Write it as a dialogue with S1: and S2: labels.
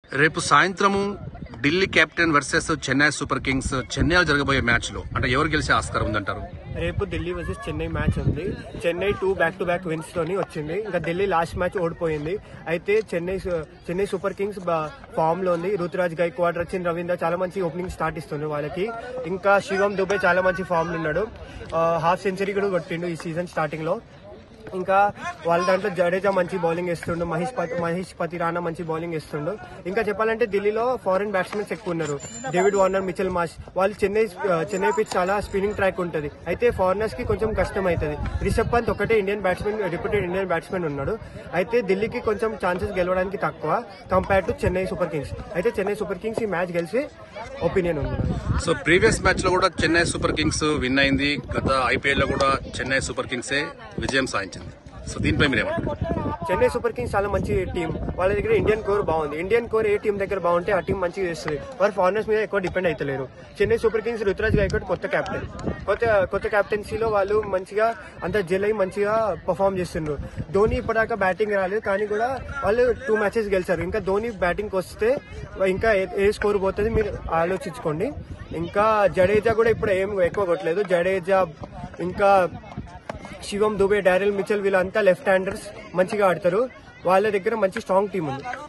S1: రేపు సాయంత్రము Delhi captain versus Chennai Super Kings చెన్నైలో జరగబోయే మ్యాచ్ లో అంటే ఎవరు గెలిచే ఆస్కారం ఉందంటారు
S2: రేపు ఢిల్లీ వర్సెస్ చెన్నై మ్యాచ్ ఉంది Chennai two back to back wins తోని వచ్చింది ఇంకా ఢిల్లీ లాస్ట్ మ్యాచ్ ఓడిపోయింది అయితే చెన్నై సు- చెన్నై సూపర్ కింగ్స్ ఫామ్ లో ఉంది రుతురాజ్ గైక్వాడ్ రచిన్ రవీంద్ర చాలా మంచి ఓపెనింగ్ స్టార్ట్ ఇస్తుంది వాళ్ళకి ఇంకా శివం దుబే చాలా మంచి ఫామ్ లో ఉన్నాడు హాఫ్ సెంచరీ కూడా కొట్టిండు ఈ సీజన్ స్టార్టింగ్ లో ఇంకా వాళ్ళ దాంట్లో జడేజా మంచి బౌలింగ్ ఇస్తుండు మహేష్ పతి మహేష్ పతి రాణా మంచి బౌలింగ్ ఇస్తుండు ఇంకా చెప్పాలంటే ఢిల్లీలో ఫారెన్ బ్యాట్స్మెన్స్ ఎక్కువ ఉన్నారు డేవిడ్ వార్నర్ మిచెల్ మాష్ వాళ్ళు చెన్నై చెన్నై పిచ్ చాలా స్పిన్నింగ్ ట్రాక్ ఉంటుంది అయితే ఫారినర్స్ కి కొంచెం కష్టం అవుతుంది రిషబ్ పంత్ ఒకటే Indian batsmen reputed Indian batsmen ఉన్నాడు అయితే ఢిల్లీకి కొంచెం ఛాన్సెస్ గెలవడానికి తక్కువ compare to Chennai Super Kings అయితే చెన్నై సూపర్ కింగ్స్ ఈ మ్యాచ్ గెలిచి ఒపీనియన్ ఉంది నాది.
S1: సో ప్రీవియస్ మ్యాచ్ లో కూడా చెన్నై సూపర్ కింగ్స్ విన్ అయింది గత ఐపీఎల్ లో కూడా చెన్నై సూపర్ కింగ్సే విజయం సాధించింది సో దీనిపై మీరేమంటారు
S2: చెన్నై సూపర్ కింగ్స్ చాలా మంచి టీం వాళ్ళ దగ్గర ఇండియన్ కోర్ బాగుంది ఇండియన్ కోర్ ఏ టీం దగ్గర బాగుంటే ఆ టీం మంచిగా చేస్తుంది వారు ఫారినర్స్ మీద ఎక్కువ డిపెండ్ అవుతలేరు చెన్నై సూపర్ కింగ్స్ రుతురాజ్ గైకోట్ కొత్త కెప్టెన్ కొత్త కొత్త కెప్టెన్సీలో వాళ్ళు మంచిగా అంత జెల్ అయి మంచిగా పర్ఫామ్ చేస్తుండ్రు ధోని ఇప్పటిదాకా బ్యాటింగ్ రాలేదు కానీ కూడా వాళ్ళు టూ మ్యాచెస్ గెలిచారు ఇంకా ధోని బ్యాటింగ్ వస్తే ఇంకా ఏ- ఏ స్కోర్ పోతుంది మీరు ఆలోచించుకోండి ఇంకా జడేజా కూడా ఇప్పుడు ఏం ఎక్కువ కొట్టలేదు జడేజా ఇంకా శివం దుబే డారెల్ మిచల్ వీళ్ళంతా లెఫ్ట్ హ్యాండర్స్ మంచిగా ఆడతారు వాళ్ళ దగ్గర మంచి స్ట్రాంగ్ టీం ఉంది